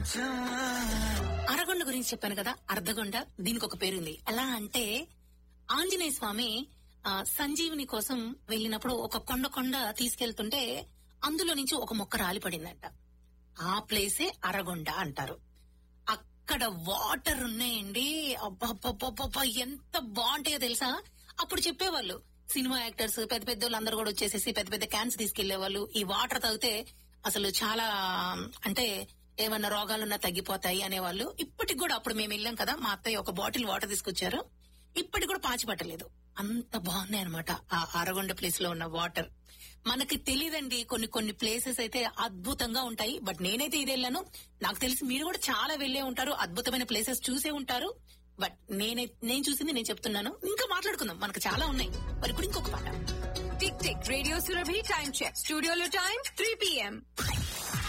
అరగొండ గురించి చెప్పాను కదా అర్ధగొండ దీనికి ఒక పేరుంది ఎలా అంటే ఆంజనేయ స్వామి ఆ, సంజీవిని కోసం వెళ్ళినప్పుడు ఒక కొండ కొండ తీసుకెళ్తుంటే అందులో నుంచి ఒక మొక్క రాలి పడిందంట ఆ ప్లేసే అరగొండ అంటారు అక్కడ వాటర్ ఉన్నాయండి అబ్బబ్బబ్బబ్బబ్బా ఎంత బాగుంటాయో తెలుసా అప్పుడు చెప్పేవాళ్ళు సినిమా యాక్టర్స్ పెద్ద పెద్ద వాళ్ళందరూ కూడా వచ్చేసేసి పెద్ద పెద్ద క్యాన్స్ తీసుకెళ్లే వాళ్ళు ఈ వాటర్ తాగితే అసలు చాలా అంటే ఏమన్నా రోగాలున్నా తగ్గిపోతాయి అనేవాళ్ళు ఇప్పటికి కూడా అప్పుడు మేము వెళ్ళాం కదా మా అత్తయ్య ఒక బాటిల్ వాటర్ తీసుకొచ్చారు ఇప్పటికి కూడా పాచి పట్టలేదు అంత బాగున్నాయి అనమాట ఆ అరగొండ ప్లేస్ లో ఉన్న వాటర్ మనకి తెలియదండి కొన్ని కొన్ని ప్లేసెస్ అయితే అద్భుతంగా ఉంటాయి బట్ నేనైతే ఇది వెళ్ళాను నాకు తెలిసి మీరు కూడా చాలా వెళ్ళే ఉంటారు అద్భుతమైన ప్లేసెస్ చూసే ఉంటారు బట్ నేనే నేను చూసింది నేను చెప్తున్నాను ఇంకా మాట్లాడుకుందాం మనకు చాలా ఉన్నాయి మరి ఇప్పుడు ఇంకొక పాట tick tick radio Surabhi time check స్టూడియోలో టైం త్రీ పిఎం